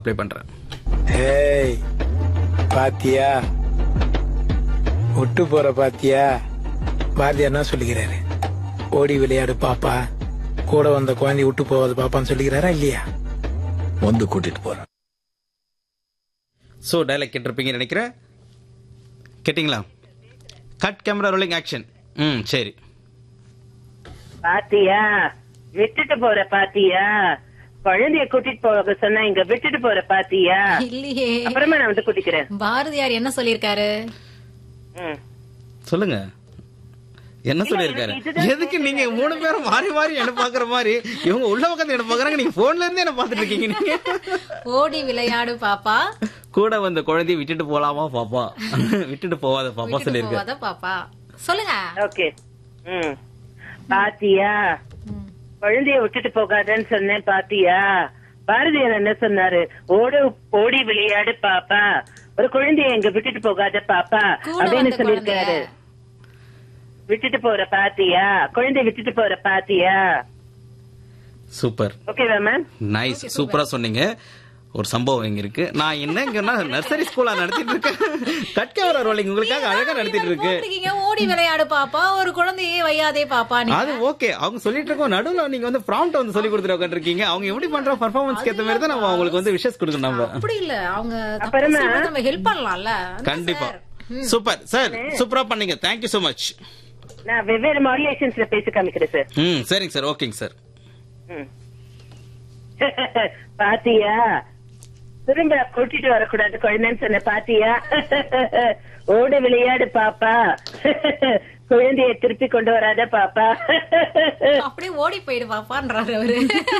Play பண்றேன் ஏய் பாத்தியா விட்டு போற பாத்தியா பாரதி என்ன சொல்லிக்கிறாரு ஓடி விளையாடு பாப்பா கூட வந்த குழந்தை விட்டு போவாது பாப்பான்னு சொல்லிக்கிறாரா இல்லையா வந்து கூட்டிட்டு போறேன் ஸோ டைலாக் கேட்டிருப்பீங்கன்னு நினைக்கிறேன் கேட்டிங்களா கட் கேமரா ரோலிங் ஆக்ஷன் ம் சரி பாத்தியா விட்டுட்டு போற பாத்தியா குழந்தைய கூட்டிட்டு போக சொன்னா இங்க விட்டுட்டு போற பாத்தியா இல்லையே அப்புறமா நான் வந்து கூட்டிக்கிறேன் பாரதியார் என்ன சொல்லியிருக்காரு ம். சொல்லுங்க என்ன சொல்லியிருக்காரு எனக்கு இதுதான் எதுக்கு நீங்க மூணு பேரும் மாறி மாறி என்ன பாக்குற மாதிரி இவங்க உள்ள பக்கத்துல என்ன பாக்குறாங்க நீங்க போன்ல இருந்து என்ன பாத்துட்டு இருக்கீங்க நீங்க ஓடி விளையாடு பாப்பா கூட வந்த குழந்தைய விட்டுட்டு போலாமா பாப்பா விட்டுட்டு போவாத பாப்பா விட்டுட்டு சொல்லியிருக்காரு போவாத பாப்பா சொல்லுங்க ஓகே ம் பாத்தியா ம். குழந்தைய விட்டுட்டு போகாதன்னு சொன்னேன் பாத்தியா பாரதியார் என்ன சொன்னாரு ஓடு ஓடி விளையாடு பாப்பா ஒரு குழந்தைய எங்க விட்டுட்டு போகாத பாப்பா கூட அப்படின்னு வந்த சொல்லியிருக்காரு குழந்தைய. விட்டுட்டு போற பாத்தியா குழந்தைய விட்டுட்டு போற பாத்தியா சூப்பர் ஓகேவா மேம் நைஸ் சூப்பரா சொன்னீங்க ஒரு சம்பவம் இங்க இருக்கு நான் என்ன இங்கன்னா நர்சரி ஸ்கூலா நடத்திட்டு இருக்கேன் கட் கேமரா ரோலிங் உங்களுக்காக அழகா நடத்திட்டு இருக்கு போட்டிருக்கீங்க, ஓடி விளையாடு பாப்பா ஒரு குழந்தையே வையாதே பாப்பா நீ அது ஓகே அவங்க சொல்லிட்டு இருக்கோம் நடுவுல நீங்க வந்து ப்ராம்ப்ட் வந்து சொல்லி கொடுத்துட்டு உட்காந்துருக்கீங்க அவங்க எப்படி பண்ற பர்ஃபார்மன்ஸ்க்கு ஏத்த மாதிரி தான் நம்ம அவங்களுக்கு வந்து விஷஸ் கொடுக்கணும் நம்ம அப்படி இல்ல அவங்க தப்பு அப்புறமா- செய்யும்போது நம்ம ஹெல்ப் பண்ணலாம்ல அதான் கண்டிப்பா சார். சூப்பர் சார் சூப்பரா பண்ணீங்க தேங்க்யூ so மச் நான் வெவ்வேறு மாடுலேஷன்ஸ்ல பேசி காமிக்கிறேன் சார் ம் சரிங்க சார் ஓகேங்க சார் ம். பாத்தியா திரும்ப கூட்டிட்டு வரக்கூடாது குழந்தைன்னு சொன்ன பாத்தியா ஓடு விளையாடு பாப்பா குழந்தைய திருப்பி கொண்டு வராத பாப்பா அப்படியே ஓடி போயிடு பாப்பான்றாரு அவரு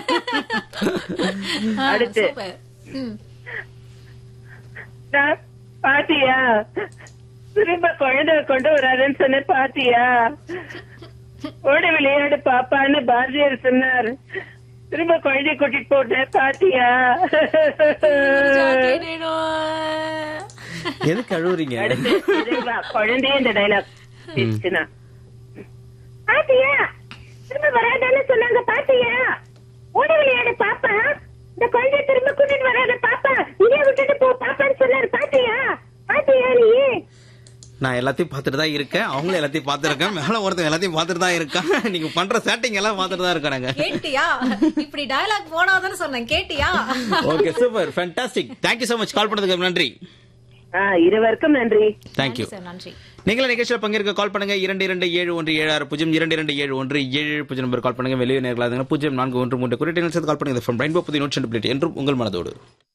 ஆ, அடுத்து. சூப்பர். ம். நான் பாத்தியா திரும்ப குழந்தை கொண்டு வராதுன்னு சொன்ன பாத்தியா ஓடு விளையாடு பாப்பான்னு பாரதியார் சொன்னார் திரும்ப குழந்தைய கூட்டிட்டு போட்ட பாத்தியா ஜாக்கி நேனோ. எதுக்கு அழுவுறீங்க அடுத்து இறைவா, குழந்தையே இந்த டைலாக் பேசுனா பாத்தியா திரும்ப வராதான்னு சொன்னாங்க பாத்தியா ஓடி விளையாடு பாப்பா இந்த குழந்தைய திரும்ப கூட்டிட்டு வராத பாப்பா இங்கே விட்டுட்டு போ பாப்பான்னு சொன்னாரு பாத்தியா பாத்தியா நீ நான் எல்லாத்தையும் பார்த்துட்டு தான் இருக்கேன் அவங்களும் எல்லாத்தையும் பார்த்துருக்கேன் மேல ஒருத்தன் எல்லாத்தையும் பார்த்துட்டு தான் இருக்கான் நீங்க பண்ற சேட்டிங் எல்லாம் பார்த்துட்டு தான் இருக்காங்க கேட்டியா இப்படி டயலாக் போடாதன்னு சொன்னேன் கேட்டியா okay super fantastic thank you so much call பண்ணதுக்கு நன்றி ஆ இருவருக்கும் நன்றி தேங்க்யூ சார் நன்றி நீங்கள நிகழ்ச்சியில் பங்கேற்க கால் பண்ணுங்க இரண்டு இரண்டு ஏழு ஒன்று ஏழு ஆறு பூஜ்ஜியம் இரண்டு இரண்டு ஏழு ஒன்று ஏழு பூஜ்ஜியம் நம்பர் கால் பண்ணுங்க வெளியே நேர்களாக பூஜ்ஜியம் நான்கு ஒன்று மூன்று குறிப்பிட்ட நிகழ்ச்சியில் கால் பண்ணுங்க ஃப்ரம் ரெயின்போ புதிய நூற்றி என்றும் உங்கள் மனதோடு